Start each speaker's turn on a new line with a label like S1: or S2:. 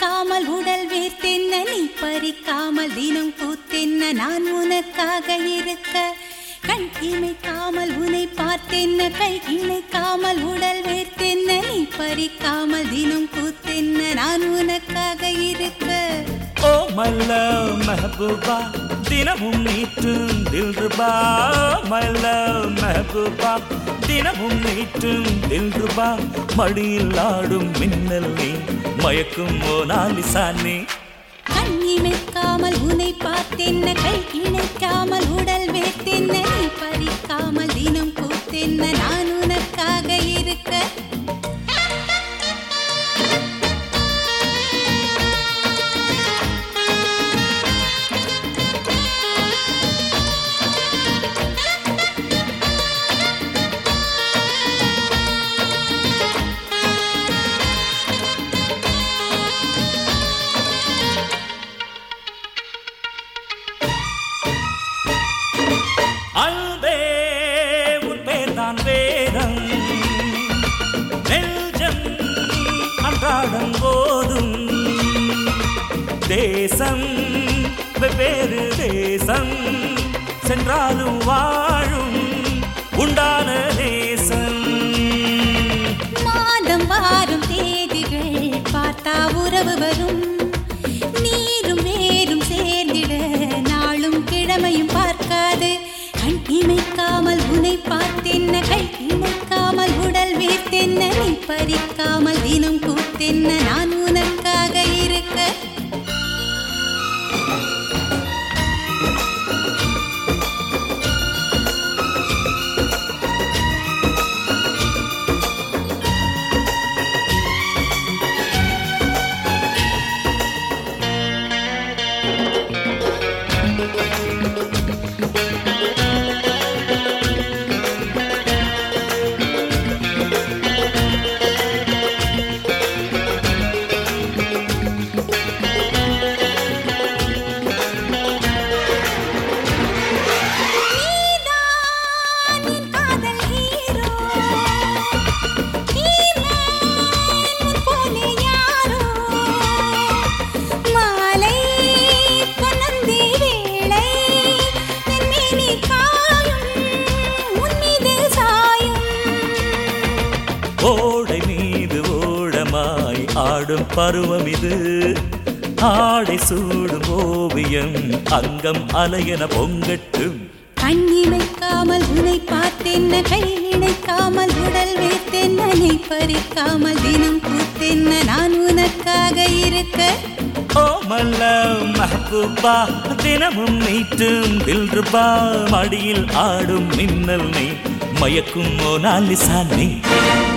S1: இமைக்காமல் உடல் வேர்த்தென்ன நீ பறிக்காமல் தினம் கூத்தென்ன நான் உனக்காக இருக்க கண் இமைக்காமல் உன்னை பார்த்தென்ன கை இணைக்காமல் உடல் வேர்த்தென்ன நீ பறிக்காமல் தினம் கூத்தென்ன நான் உனக்காக இருக்க
S2: ஓ மல்ல மெஹபூபா தினமும் நீட்டும் தில்ருபா மல்ல மெஹபூபா தினமும் நீட்டும் தில்ருபா மடியில் ஆடும் மின்னல் நீ மயக்கும் மோனாலிசா நீ
S1: கண் இமைக்காமல் உன்னை பார்த்தென்ன கை இணைக்காமல் உடல் வேர்த்தென்ன நீ பறிக்காமல் தினம் கூத்தென்ன நான் உனக்காக இருக்க
S2: அன்பே உன் பேர்தான் வேதம் நெஞ்சம் அன்றாடம் போதும் தேசம் வெவ்வேறு தேசம் சென்றாலும் வாழும் உண்டான தேசம்
S1: மாதம் வாரும் தேதிகள் பார்த்தா உறவு வரும் நீரும் வேரும் சேர்ந்திட நாளும் கிழமையும் பார்க்காது கண் இமைக்காமல் உன்னை பார்த்தென்ன கை இணைக்காமல் உடல் வேர்த்தென்ன நீ பறிக்காமல் தினம் கூத்தென்ன நான் உனக்காக இருக்க நீதான் என் காதல் ஹீரோ நீதான் உன் போலே யாரோ மாலை பொன்னந்தி வேளை என் மேனி காயும் உன் மீது சாயும்
S2: ஓடை மீது ஓடமாய் ஆடும் பருவம் இது ஆடை சூடும் ஓவியம் அங்கம் அலையென பொங்கட்டும்
S1: கண் இமைக்காமல் உன்னை பார்த்தென்ன கை இணைக்காமல் உடல் வேர்த்தென்ன நீ பறிக்காமல் தினம் கூத்தென்ன நான் உனக்காக இருக்க
S2: ஓ மல்ல மஹபூபா தினமும் நீட்டும் தில்ருபா மடியில் ஆடும் மின்னல் நீ மயக்கும் மோனாலிசா நீ